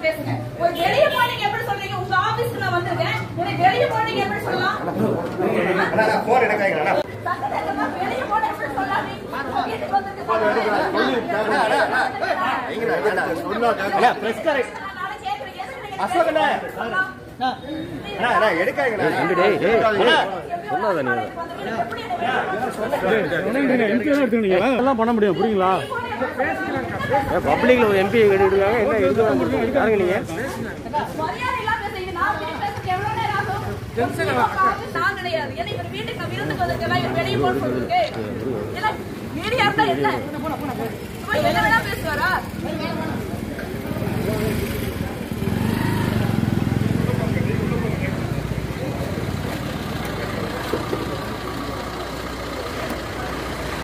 பேசுங்க ஒரு வெளிய போனீங்க எப்படி சொல்றீங்க உங்க ஆபீஸ்க்கு நான் வந்திருக்கேன் எனக்கு வெளிய போனீங்க எப்படி சொல்லலாம் போன் எடுக்காங்க சங்கடமா வெளிய போன எப்படி சொல்லலாம் நீ வீட்டுக்கு வந்திருக்க அசோகண்ணே. எடுக்காங்க எல்லாம் பண்ண முடியும் புரியுங்களா பப்ளிக்ல ஒரு எம்பி எடுக்கிறாங்க என்ன எடுக்கிறாங்க யாருங்க நீங்க மரியாதை இல்லாம பேசுறீங்க. நான் வீட்டுக்கு பேசுறதுக்கு எவ்வளவு நேரம் ஆகும்? உங்க ஆபீஸ் நான் கிடையாது. ஏன்னா இவர் வீட்டுக்கு நான் விருந்துக்கு வந்திருக்கேன். இவர் வெளிய போன்னு சொல்றதுக்கு. இல்ல, மீடியா இருந்தா என்ன? சும்மா என்ன வேணா பேசுவாரா?